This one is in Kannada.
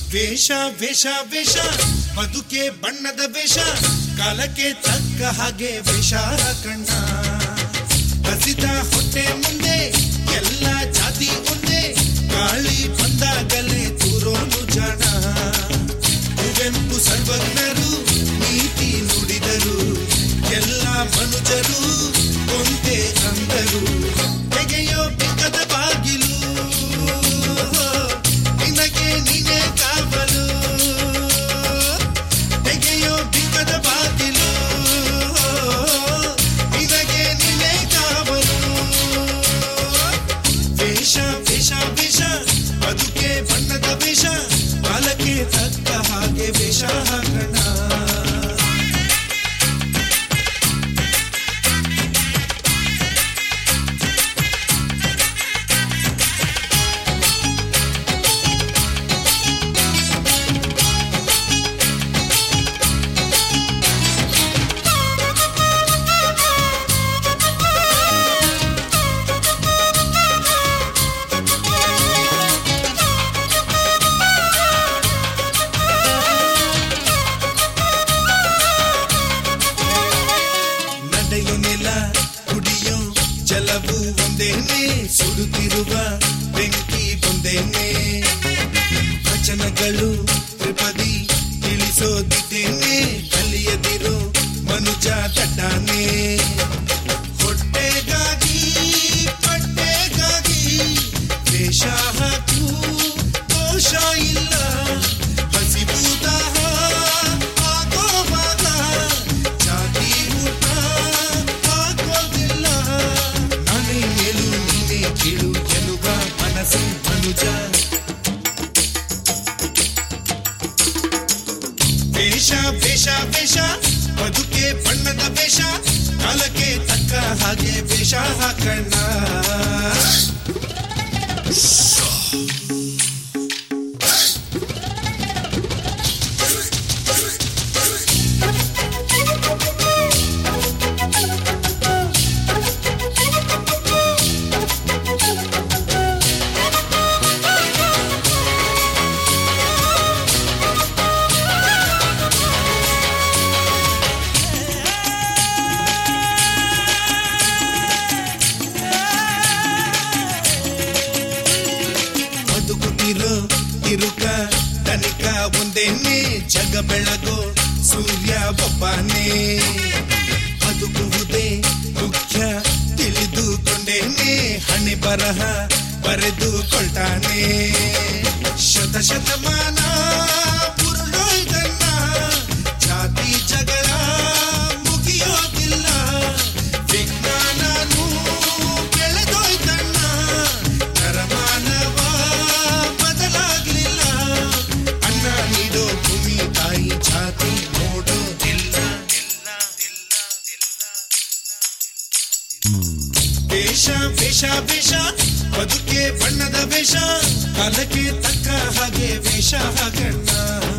ವೇಷ ವೇಷ ವೇಷ ಬದುಕೆ ಬಣ್ಣದ ವೇಷ ಕಾಲಕ್ಕೆ ತಕ್ಕ ಹಾಗೆ ವೇಷ ಕಣ್ಣ ಹಸಿದ ಹೊಟ್ಟೆ ಮುಂದೆ ಎಲ್ಲ ಜಾತಿ ಒಂದೇ ಗಾಳಿ ಬಂದಾಗಲೇ ತೂರೋನು ಜಾಣ ಕುವೆಂಪು ಸರ್ವಜ್ಞರು ನೀತಿ ನುಡಿದರು ಎಲ್ಲ ಮನುಜರು ಒಂದೇ ಅಂದರು ತೆಗೆಯೋ ಬೆಕ್ಕದ ಬಾಗಿಲು ನಿನಗೆ ನೀನೇ ಕಾವಲು ತೆಗೆಯೋ ಬಿಕ್ಕದ ಬಾಗಿಲು ನಿನಗೆ ನೀನೇ ಕಾವಲು ವೇಷ ವೇಷ ವೇಷ ಬದುಕೆ ಬಣ್ಣದ ವೇಷ ಕಾಲಕ್ಕೆ ತಕ್ಕ ಹಾಗೆ ವೇಷ ಹಾಕಣ ನಡೆಯೋ ನೆಲ ಕುಡಿಯೋ ಜಲವು ಒಂದೇನೆ ಸುಡುತ್ತಿರುವ ಬೆಂಕಿ ಒಂದೇನೆ ವಚನಗಳು ತ್ರಿಪದಿ ತಿಳಿಸೋದಿದ್ದೇನೆ ಕಲಿಯದಿರೋ ಮನುಜ ದಟ್ಟಾನೆ ಹೊಟ್ಟೆಗಾಗಿ ಪಟ್ಟೆಗಾಗಿ ವೇಷ ಹಾಕು ದೋಷ ಇಲ್ಲ ಹಸಿಬೂದಾಹ ಆಗೋವಾಗ ಜಾತಿ ಊಟ ಹಾಕೋದಿಲ್ಲ ನಾನೇ ಮೇಲು ನೀನೇ ಕೀಳು ಎನ್ನುವ ಮನಸ್ಸು ಮನುಜ ವೇಷ ವೇಷ ವೇಷ ಬದುಕೆ ಬಣ್ಣದ ವೇಷ ಕಾಲಕ್ಕೆ ತಕ್ಕ ಹಾಗೆ ವೇಷ ಹಾಕಣ್ಣ ಬದುಕುತ್ತಿರೋ ತಿರುಕ ತನಿಕ ಒಂದೇನೆ ಜಗ ಬೆಳಗೋ ಸೂರ್ಯ ಒಬ್ಬನೇ ಬದುಕುವುದೇ ಮುಖ್ಯ ತಿಳಿದುಕೊಂಡೇನೆ ಹಣೆ ಬರಹ ಬರೆದುಕೊಳ್ತಾನೆ ಶತ ಶತಮಾನ ಉರುಳೋಯ್ತನ್ನ ಜಾತಿ ಜಗಳ ಮುಗಿಯೋದಿಲ್ಲ ವಿಜ್ಞಾನನೂ ಬೆಳೆದೋಯ್ತಣ್ಣ ನರಮಾನವ ಬದಲಾಗ್ಲಿಲ್ಲ ಅನ್ನ ನೀಡೋ ಭೂಮಿ ತಾಯಿ ಜಾತಿ ನೋಡೋದಿಲ್ಲ ವೇಷ ವೇಷ ವೇಷ ಬದುಕೆ ಬಣ್ಣದ ವೇಷ ಕಾಲಕ್ಕೆ ತಕ್ಕ ಹಾಗೆ ವೇಷ ಹಾಕಣ್ಣ